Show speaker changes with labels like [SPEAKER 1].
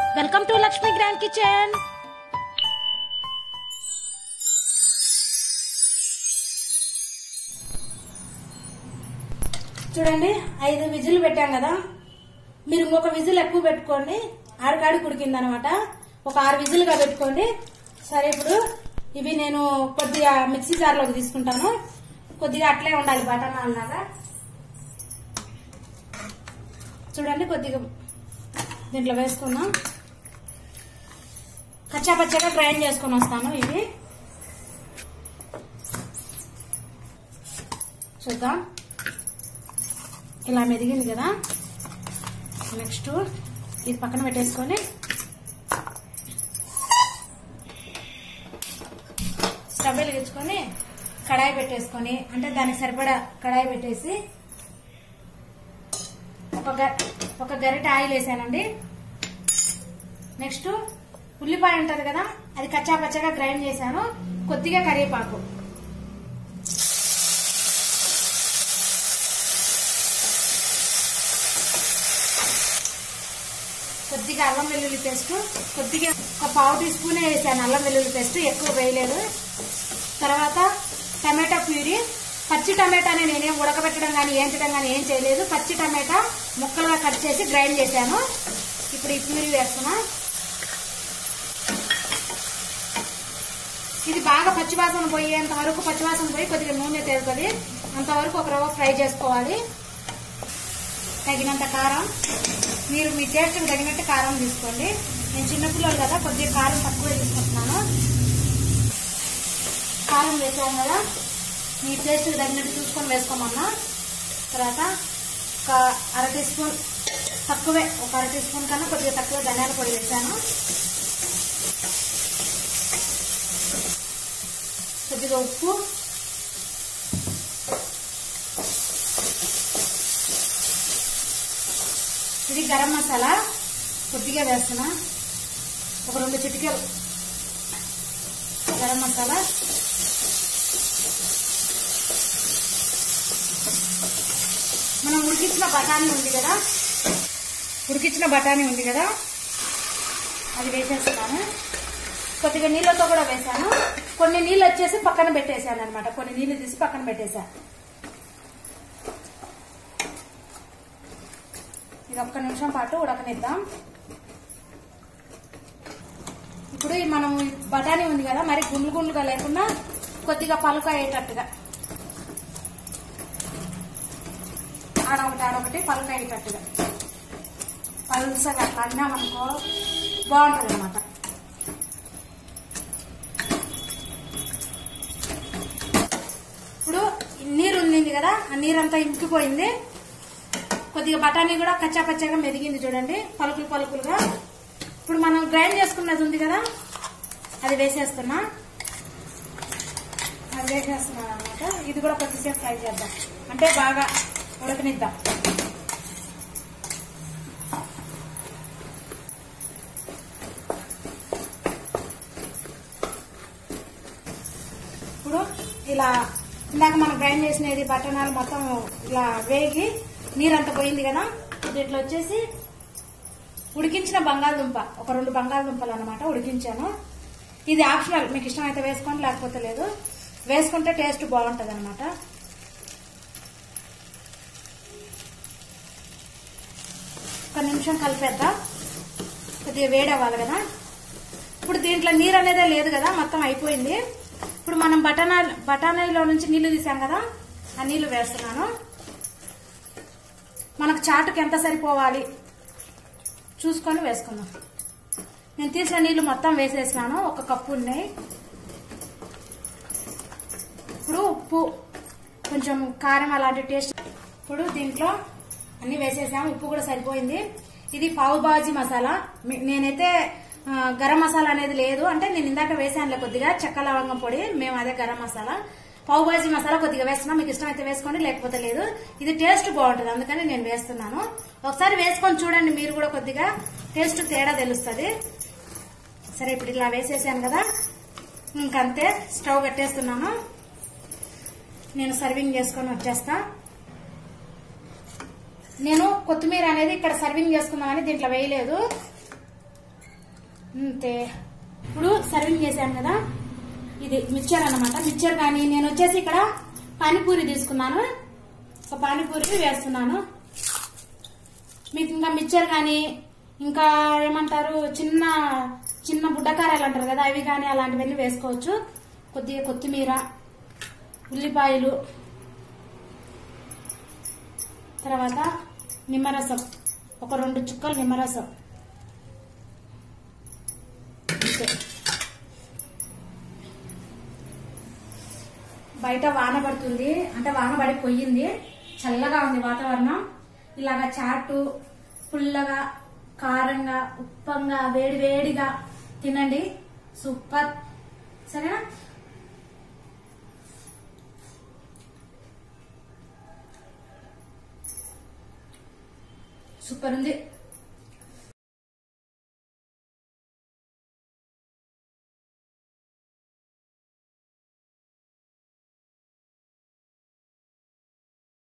[SPEAKER 1] Welcome to Lakshmi grand kitchen
[SPEAKER 2] చూడండి ఐదు whistle పెట్టాం కదా మీరు ఇంకొక విజిల్ ఎక్కువ పెట్టుకోండి ఆడికాడి కుడికింది అనమాట ఒక ఆరు విజిల్గా పెట్టుకోండి సరే ఇప్పుడు ఇవి నేను కొద్దిగా మిక్సీ జార్లోకి తీసుకుంటాను కొద్దిగా అట్లే ఉండాలి బటన్ లాగా చూడండి కొద్దిగా దీంట్లో వేసుకుందాం కచ్చా పచ్చగా గ్రైండ్ చేసుకొని వస్తాను ఇవి చూద్దాం ఇలా మెదిగింది కదా నెక్స్ట్ ఇది పక్కన పెట్టేసుకొని స్టవ్ వెలిగించుకొని కడాయి పెట్టేసుకొని అంటే దానికి సరిపడా కడాయి పెట్టేసి ఒక గ ఒక గరిట ఆయిల్ వేసానండి నెక్స్ట్ ఉల్లిపాయ ఉంటుంది కదా అది కచ్చా పచ్చగా గ్రైండ్ చేశాను కొద్దిగా కరివేపాకు కొద్దిగా అల్లం వెల్లుల్లి పేస్ట్ కొద్దిగా ఒక పావు టీ స్పూనే వేసాను అల్లం వెల్లుల్లి పేస్ట్ ఎక్కువ వేయలేదు తర్వాత టమాటా ప్యూరీ పచ్చి టమాటాని నేనేం ఉడకబెట్టడం కానీ ఏంచడం కానీ ఏం చేయలేదు పచ్చి టమాటా ముక్కలుగా కట్ చేసి గ్రైండ్ చేశాను ఇప్పుడు ఈ ప్యూరీ వేస్తున్నా ఇది బాగా పచ్చివాసన పోయేంత వరకు పచ్చివాసన పోయి కొద్దిగా నూనె తేలుతుంది అంతవరకు ఒక రవ్వ ఫ్రై చేసుకోవాలి తగినంత కారం మీరు మీ టేస్ట్కి తగినట్టు కారం తీసుకోండి నేను చిన్నపిల్లలు కదా కొద్దిగా కారం తక్కువ తీసుకుంటున్నాను కారం వేసాను కదా మీ టేస్ట్కి తగినట్టు చూసుకొని వేసుకోమన్నా తర్వాత ఒక అర టీ స్పూన్ తక్కువే ఒక అర టీ స్పూన్ కన్నా కొద్దిగా తక్కువ ధనియాల పొడి వేసాను కొద్దిగా ఉప్పు ఇది గరం మసాలా కొద్దిగా వేస్తున్నా ఒక రెండు చిటికలు గరం మసాలా మనం ఉడికించిన బఠానీ ఉంది కదా ఉడికించిన బఠానీ ఉంది కదా అది వేసేస్తున్నాను కొద్దిగా నీళ్ళతో కూడా వేసాను కొన్ని నీళ్ళు వచ్చేసి పక్కన పెట్టేశాను అనమాట కొన్ని నీళ్ళు తీసి పక్కన పెట్టేశాను ఇది ఒక్క నిమిషం పాటు ఉడకనిద్దాం ఇప్పుడు ఈ మనం ఈ బఠానీ ఉంది కదా మరి గుండ్లు గుండ్లుగా లేకుండా కొద్దిగా పలుక అయ్యేటట్టుగా ఆడొకటి ఆడొకటి పలుక అయ్యేటట్టుగా పలుసగా అట్లా అన్నామనుకో బాగుంటుంది అనమాట ఇప్పుడు ఈ నీరు ఉంది కదా ఆ నీరంతా ఇంకిపోయింది కొద్దిగా బఠానీ కూడా కచ్చా పచ్చగా మెదిగింది చూడండి పలుకులు పలుకులుగా ఇప్పుడు మనం గ్రైండ్ చేసుకున్నది ఉంది కదా అది వేసేస్తున్నా అది వేసేస్తున్నాను అనమాట ఇది కూడా కొద్దిసేపు ఫ్రై చేద్దాం అంటే బాగా ఉడకనిద్దాం ఇప్పుడు ఇలా ఇందాక మనం గ్రైండ్ చేసినది బట్టనాలు మొత్తం ఇలా వేగి నీరంతా పోయింది కదా దీంట్లో వచ్చేసి ఉడికించిన బంగాళదుంప ఒక రెండు బంగాళదుంపలు అనమాట ఉడికించాను ఇది ఆప్షనల్ మీకు ఇష్టమైతే వేసుకోండి లేకపోతే లేదు వేసుకుంటే టేస్ట్ బాగుంటుంది అనమాట ఒక నిమిషం కలిపేద్దాం కొద్దిగా వేడి అవ్వాలి కదా ఇప్పుడు దీంట్లో నీరు అనేదే లేదు కదా మొత్తం అయిపోయింది ఇప్పుడు మనం బటానా బఠానీలో నుంచి నీళ్లు తీసాం కదా ఆ నీళ్లు వేస్తున్నాను మనకు చాటుకి ఎంత సరిపోవాలి చూసుకొని వేసుకుందాం నేను తీసిన నీళ్లు మొత్తం వేసేసినాను ఒక కప్పు ఉన్నాయి ఇప్పుడు ఉప్పు కొంచెం కారం అలాంటి టేస్ట్ ఇప్పుడు దీంట్లో అన్ని వేసేసాము ఉప్పు కూడా సరిపోయింది ఇది పావు బాజీ మసాలా మీ- నేనైతే ఆ, గరం మసాలా అనేది లేదు అంటే నేను ఇందాక వేసానులే కొద్దిగా చెక్క లవంగం పొడి మేము అదే గరం మసాలా పావు బాజీ మసాలా కొద్దిగా వేస్తున్నాం మీకు ఇష్టమైతే వేసుకోండి లేకపోతే లేదు ఇది టేస్ట్ బాగుంటుంది అందుకని నేను వేస్తున్నాను ఒకసారి వేసుకొని చూడండి మీరు కూడా కొద్దిగా టేస్ట్ తేడా తెలుస్తుంది సరే ఇప్పుడు ఇలా వేసేసాను కదా ఇంకంతే స్టవ్ కట్టేస్తున్నాను నేను సర్వింగ్ చేసుకొని వచ్చేస్తా నేను కొత్తిమీర అనేది ఇక్కడ సర్వింగ్ చేసుకుందామని దీంట్లో వేయలేదు అంతే ఇప్పుడు సర్వింగ్ చేశాను కదా ఇది మిక్చర్ అన్నమాట మిక్చర్ కానీ నేను వచ్చేసి ఇక్కడ పానీపూరి తీసుకున్నాను ఒక పానీపూరి వేస్తున్నాను మీకు ఇంకా మిక్చర్ కానీ ఇంకా ఏమంటారు చిన్న చిన్న బుడ్డకారాలు అంటారు కదా అవి కానీ అలాంటివన్నీ వేసుకోవచ్చు కొద్దిగా కొత్తిమీర ఉల్లిపాయలు తర్వాత నిమ్మరసం ఒక రెండు చుక్కలు నిమ్మరసం అంతే. బయట వాన పడుతుంది అంటే వాన పడిపోయింది చల్లగా ఉంది వాతావరణం ఇలాగా చాటు పుల్లగా కారంగా ఉప్పంగా వేడి వేడిగా తినండి సూపర్ సరేనా సూపర్ ఉంది